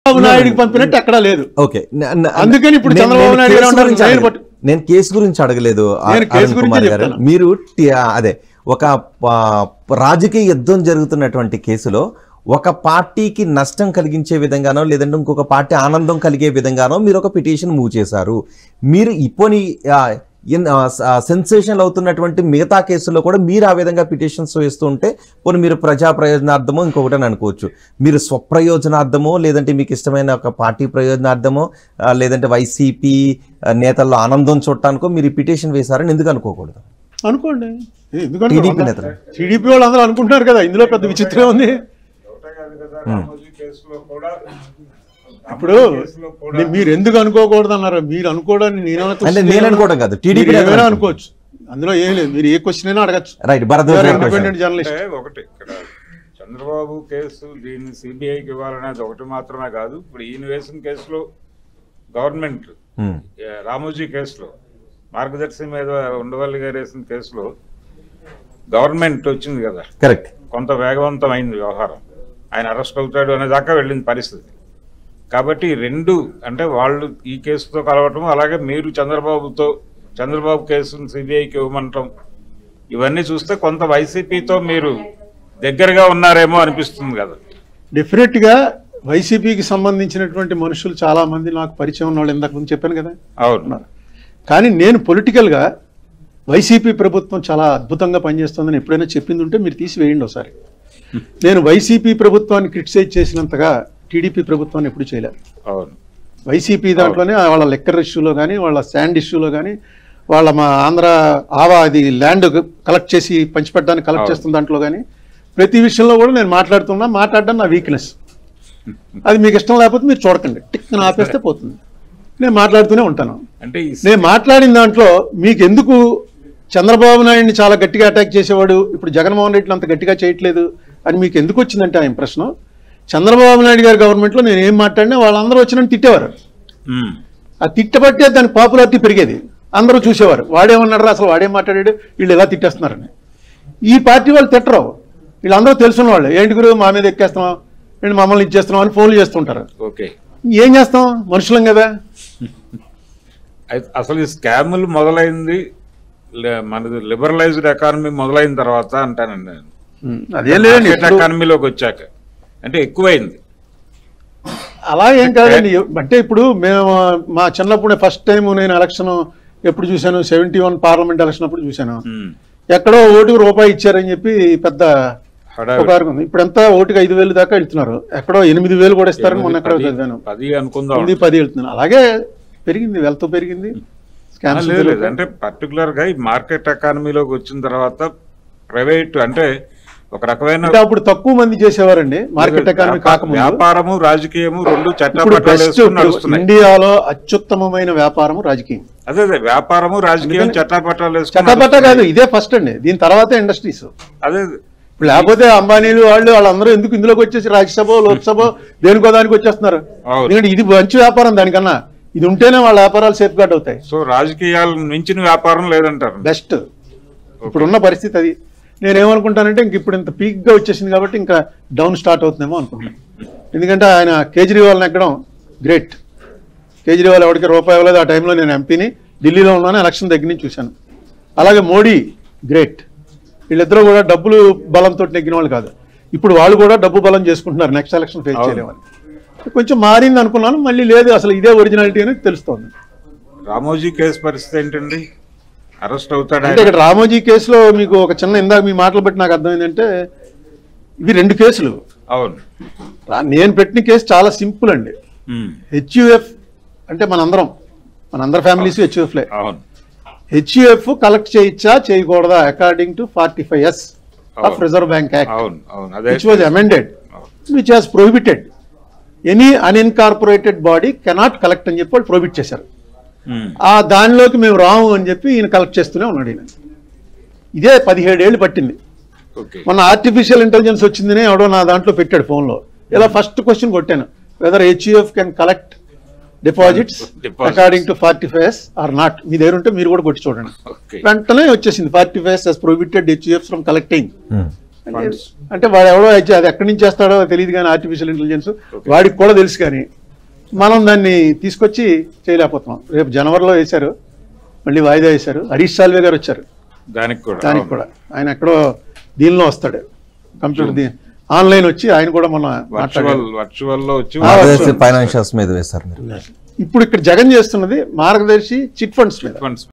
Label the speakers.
Speaker 1: చంద్రబాబు నాయుడికి పంపినట్టు ఎక్కడా లేదు
Speaker 2: ఓకే న- న-
Speaker 1: అందుకని ఇప్పుడు
Speaker 2: నేను-
Speaker 1: చంద్రబాబు
Speaker 2: నేను
Speaker 1: నాయుడు
Speaker 2: కేసు
Speaker 1: గారు ఉన్నారు,
Speaker 2: గురించి
Speaker 1: నేను
Speaker 2: అడగలేదు.
Speaker 1: పట్టు-
Speaker 2: నేను కేసు గురించి అడగలేదు ఆ-
Speaker 1: నేను కేసు
Speaker 2: అరుణ్
Speaker 1: గురించే
Speaker 2: కుమార్ గారు
Speaker 1: చెప్తాను.
Speaker 2: మీరు టి- ఆ, అదే ఒక ఆ, రాజకీయ యుద్ధం జరుగుతున్నటువంటి కేసులో ఒక పార్టీకి నష్టం కలిగించే విధంగానో లేదంటే ఇంకొక పార్టీ ఆనందం కలిగే విధంగానో మీరు ఒక పిటిషన్ మూవ్ చేశారు మీరు ఇపోని సెన్సేషన్ అవుతున్నటువంటి మిగతా కేసుల్లో కూడా మీరు ఆ విధంగా పిటిషన్స్ వేస్తూ ఉంటే పోనీ మీరు ప్రజా ప్రయోజనార్థమో ఇంకొకటి అని అనుకోవచ్చు మీరు స్వప్రయోజనార్థమో లేదంటే మీకు ఇష్టమైన ఒక పార్టీ ప్రయోజనార్థమో ఆ, లేదంటే వైసీపీ నేతల్లో ఆనందం చూడటానికో మీరు ఈ పిటిషన్ వేశారని ఎందుకు అనుకోకూడదు
Speaker 1: అనుకోండి ఎందుకంటే
Speaker 2: టీడీపీ నేతలు.
Speaker 1: టీడీపీ వాళ్ళు అందరూ అనుకుంటున్నారు కదా ఇందులో పెద్ద విచిత్రం ఉంది
Speaker 3: ఒకటే కాదు కదా, రామోజీ కేసులో కూడా
Speaker 1: ఇప్పుడు మీ- మీరు ఎందుకు అనుకోకూడదు అన్నారు మీరు అనుకోవడానికి నేను
Speaker 2: అంటే నేను అనుకోవడం కాదు, టీడీపీ నేతలు
Speaker 1: ఏమైనా
Speaker 2: అనుకుంటారు.
Speaker 1: అనుకోవచ్చు అందులో ఏం లేదు మీరు ఏ క్వశ్చన్ అయినా అడగచ్చు
Speaker 2: రైట్ భరద్వాజ్ గారి question.
Speaker 1: ఇండిపెండెంట్ జర్నలిస్ట్
Speaker 3: అంటే ఒకటి ఇక్కడ చంద్రబాబు కేసు దీన్ని సిబిఐకి ఇవ్వాలనేది ఒకటి మాత్రమే కాదు ఇప్పుడు ఈయన వేసిన కేసులో గవర్నమెంట్
Speaker 2: Hmm.
Speaker 3: ఏ, రామోజీ కేసులో మార్గదర్శి మీద ఉండవల్లి గారు వేసిన కేసులో గవర్నమెంట్ వచ్చింది కదా
Speaker 2: కరెక్ట్
Speaker 3: కొంత వేగవంతమైంది వ్యవహారం ఆయన అరెస్ట్ అవుతాడు అనే దాకా వెళ్ళింది పరిస్థితి కాబట్టి ఈ రెండు అంటే వాళ్ళు ఈ కేసుతో కలవటం అలాగే మీరు చంద్రబాబుతో చంద్రబాబు కేసును సిబిఐకి ఇవ్వమంటాం ఇవన్నీ చూస్తే కొంత వైసీపీతో మీరు దగ్గరగా ఉన్నారేమో అనిపిస్తుంది కదా
Speaker 1: డెఫినెట్ గా వైసీపీకి సంబంధించినటువంటి మనుషులు చాలా మంది నాకు పరిచయం ఉన్న వాళ్ళు ఇందాక ముందు చెప్పాను కదా
Speaker 3: అవును
Speaker 1: కానీ నేను పొలిటికల్గా వైసీపీ ప్రభుత్వం చాలా అద్భుతంగా పనిచేస్తుందని ఎప్పుడైనా చెప్పింది ఉంటే మీరు తీసివేయండి ఒకసారి నేను వైసీపీ ప్రభుత్వాన్ని క్రిటిసైజ్ చేసినంతగా టీడీపీ ప్రభుత్వాన్ని ఎప్పుడు చేయలేదు
Speaker 3: అవును
Speaker 1: వైసీపీ దాంట్లోనే వాళ్ళ లెక్కర్ ఇష్యూలో కానీ వాళ్ళ శాండ్ ఇష్యూలో కానీ వాళ్ళ మా ఆంధ్ర ఆవా అది ల్యాండ్ కలెక్ట్ చేసి పంచిపెట్టడానికి కలెక్ట్
Speaker 3: అవును.
Speaker 1: చేస్తున్న దాంట్లో కానీ ప్రతి విషయంలో కూడా నేను మాట్లాడుతున్నా మాట్లాడడం నా వీక్నెస్ అది మీకు ఇష్టం లేకపోతే మీరు చూడకండి టిక్ అని ఆపేస్తే పోతుంది నేను మాట్లాడుతూనే ఉంటాను
Speaker 3: అంటే ఈ
Speaker 1: నేను మాట్లాడిన దాంట్లో మీకు ఎందుకు చంద్రబాబు నాయుడిని చాలా గట్టిగా అటాక్ చేసేవాడు ఇప్పుడు జగన్మోహన్ రెడ్డిని అంత గట్టిగా చేయట్లేదు అని మీకు ఎందుకు వచ్చిందంటే ఆ ఇంప్రెషన్ చంద్రబాబు నాయుడు గారి గవర్నమెంట్లో నేను ఏం మాట్లాడినా వాళ్ళందరూ వచ్చి నన్ను తిట్టేవారు
Speaker 3: ఉమ్,
Speaker 1: ఆ తిట్టబట్టే దాని పాపులారిటీ పెరిగేది అందరూ చూసేవారు వాడేమన్నాడు అసలు వాడేం మాట్లాడాడు వీళ్ళు ఎలా తిట్టేస్తున్నారని ఈ పార్టీ వాళ్ళు తిట్టరు వీళ్ళందరూ తెలుసున్న వాళ్ళు ఏంటి గురు మా మీద ఎక్కేస్తున్నాం ఏంటి మమ్మల్ని ఇచ్చేస్తున్నాం అని ఫోన్లు చేస్తుంటారు
Speaker 3: ఓకే
Speaker 1: ఏం చేస్తాం మనుషులం కదా
Speaker 3: అయితే అసలు ఈ స్కాములు మొదలైంది లే- మనది లిబరలైజ్డ్ ఎకానమీ మొదలైన తర్వాత అంటానండి నేను
Speaker 1: అదేం లేదండి
Speaker 3: మార్కెట్
Speaker 1: ఎప్పుడు-
Speaker 3: ఎకానమీలోకి వచ్చాక అంటే ఎక్కువైంది
Speaker 1: అలా ఏం కాదండి అంటే ఇప్పుడు మేము మా చిన్నప్పుడు ఫస్ట్ టైం నేను ఎలక్షన్ ఎప్పుడు చూశాను సెవెంటీ వన్ పార్లమెంట్ ఎలక్షన్ అప్పుడు చూశాను
Speaker 3: ఉమ్,
Speaker 1: ఎక్కడో ఓటుకు రూపాయి ఇచ్చారని చెప్పి పెద్ద
Speaker 3: హడావిడి.
Speaker 1: ఒక ఉంది ఇప్పుడు ఎంత ఓటుకి ఐదు వేలు దాకా వెళ్తున్నారు ఎక్కడో ఎనిమిది వేలు కూడా ఇస్తారని మొన్న ఎక్కడో
Speaker 3: పది-
Speaker 1: చదివాను
Speaker 3: పది అనుకుందాం
Speaker 1: తొమ్మిది పది వెళ్తున్నారు అలాగే పెరిగింది వెల్త్ పెరిగింది
Speaker 3: ఆ,
Speaker 1: స్కామ్స్
Speaker 3: లేదు లేదు అంటే పర్టికులర్ గా ఈ మార్కెట్ ఎకానమీలోకి వచ్చిన తర్వాత ప్రైవేట్ అంటే ఒక రకమైన
Speaker 1: అంటే అప్పుడు తక్కువ మంది చేసేవారండి మార్కెట్ ఎకానమీ
Speaker 3: వ్యాపా-
Speaker 1: కాకముందు
Speaker 3: వ్యాపారము రాజకీయము రెండు
Speaker 1: ఇప్పుడు
Speaker 3: చట్టపట్టాలు
Speaker 1: బెస్ట్
Speaker 3: వేసుకుని నడుస్తున్నాయి
Speaker 1: ఇండియాలో అత్యుత్తమమైన వ్యాపారం రాజకీయం
Speaker 3: అదే అదే వ్యాపారము రాజకీయం
Speaker 1: అందుకని-
Speaker 3: చట్టపట్టాలు వేసుకుని
Speaker 1: చట్టపట్ట కాదు
Speaker 3: నడుస్తున్నాయి.
Speaker 1: ఇదే ఫస్ట్ అండి దీని తర్వాతే ఇండస్ట్రీస్
Speaker 3: అదే
Speaker 1: ఇప్పుడు లేకపోతే అంబానీలు వాళ్ళు వాళ్ళందరూ ఎందుకు ఇందులోకి వచ్చేసి రాజ్యసభ లోక్సభ దేనికో దానికి వచ్చేస్తున్నారు
Speaker 3: అవును.
Speaker 1: ఎందుకంటే ఇది మంచి వ్యాపారం దానికన్నా ఇది ఉంటేనే వాళ్ళ వ్యాపారాలు సేఫ్ గార్డ్ అవుతాయి
Speaker 3: సో రాజకీయాలు మించిన వ్యాపారం లేదంటారు
Speaker 1: బెస్ట్ ఇప్పుడున్న పరిస్థితి అది నేను ఏమనుకుంటానంటే ఇంక ఇప్పుడు ఇంత పీక్ గా వచ్చేసింది కాబట్టి ఇంకా డౌన్ స్టార్ట్ అవుతుందేమో అనుకుంటున్నాను ఎందుకంటే ఆయన కేజ్రీవాల్ని ఎక్కడం గ్రేట్ కేజ్రీవాల్ ఎవరికి రూపాయి ఇవ్వలేదు ఆ టైంలో నేను ఎంపీని ఢిల్లీలో ఉన్నాను ఎలక్షన్ దగ్గర నుంచి చూశాను అలాగే మోడీ గ్రేట్ వీళ్ళిద్దరూ కూడా డబ్బులు బలంతో నెగ్గిన వాళ్ళు కాదు ఇప్పుడు వాళ్ళు కూడా డబ్బు బలం చేసుకుంటున్నారు నెక్స్ట్ ఎలక్షన్ ఫేస్
Speaker 3: అవును.
Speaker 1: చేయలేమని కొంచెం మారింది అనుకున్నాను మళ్ళీ లేదు అసలు ఇదే ఒరిజినాలిటీ అని తెలుస్తోంది
Speaker 3: రామోజీ కేసు పరిస్థితి ఏంటండి అరెస్ట్ అవుతాడా
Speaker 1: అంటే ఇక్కడ రామోజీ కేసులో మీకు ఒక చిన్న ఇందాక మీ మాటలు బట్టి నాకు అర్థమైందంటే ఇవి రెండు కేసులు
Speaker 3: అవును
Speaker 1: రా- నేను పెట్టిన కేసు చాలా సింపుల్ అండి
Speaker 3: ఉమ్,
Speaker 1: హెచ్యుఎఫ్ అంటే మనందరం మనందరి ఫ్యామిలీస్ హెచ్యుఎఫ్లే
Speaker 3: అవును
Speaker 1: హెచ్యుఎఫ్ కలెక్ట్ చేయొచ్చా చేయకూడదా according to forty five S of
Speaker 3: అవును.
Speaker 1: రిజర్వ్ బ్యాంక్ యాక్ట్
Speaker 3: అవును అవును అదే
Speaker 1: which was amended which has prohibited any unincorporated body cannot collect అని చెప్పి వాళ్ళు ప్రొహిబిట్ చేశారు
Speaker 3: ఉమ్,
Speaker 1: ఆ దానిలోకి మేము రాము అని చెప్పి ఈయన కలెక్ట్ చేస్తూనే ఉన్నాడు ఈయన ఇదే పదిహేడేళ్ళు పట్టింది
Speaker 3: ఓకే
Speaker 1: మొన్న ఆర్టిఫిషియల్ ఇంటెలిజెన్స్ వచ్చిందని ఎవడో నా దాంట్లో పెట్టాడు ఫోన్లో ఇలా ఫస్ట్ క్వశ్చన్ కొట్టాను whether HUF can collect deposits
Speaker 3: Deposits.
Speaker 1: According to forty five or not మీ దగ్గర ఉంటే మీరు కూడా కొట్టి చూడండి
Speaker 3: ఓకే
Speaker 1: వెంటనే వచ్చేసింది forty five has prohibited HUF from collecting
Speaker 3: Funds.
Speaker 1: అంటే వాడు ఎవడో అయితే అది ఎక్కడి నుంచి చేస్తాడో తెలియదు కానీ ఆర్టిఫిషియల్ ఇంటెలిజెన్స్ వాడికి కూడా తెలుసు కానీ మనం దాన్ని తీసుకొచ్చి చేయలేకపోతున్నాం రేపు జనవరిలో వేశారు మళ్ళీ వాయిదా వేశారు హరీష్ సాల్వే గారు వచ్చారు
Speaker 3: దానికి కూడా
Speaker 1: దానికి కూడా ఆయన ఎక్కడో దీనిలో వస్తాడు కంప్యూటర్ దీ ఆన్లైన్ వచ్చి ఆయన కూడా మన
Speaker 3: వర్చువల్ వర్చువల్ లో వచ్చి
Speaker 1: ఆ,
Speaker 2: మార్గదర్శి ఫైనాన్షియల్స్ మీద వేస్తారు మీరు
Speaker 1: ఇప్పుడు ఇక్కడ జగన్ చేస్తున్నది మార్గదర్శి చిట్ ఫండ్స్ మీద
Speaker 3: ఫండ్స్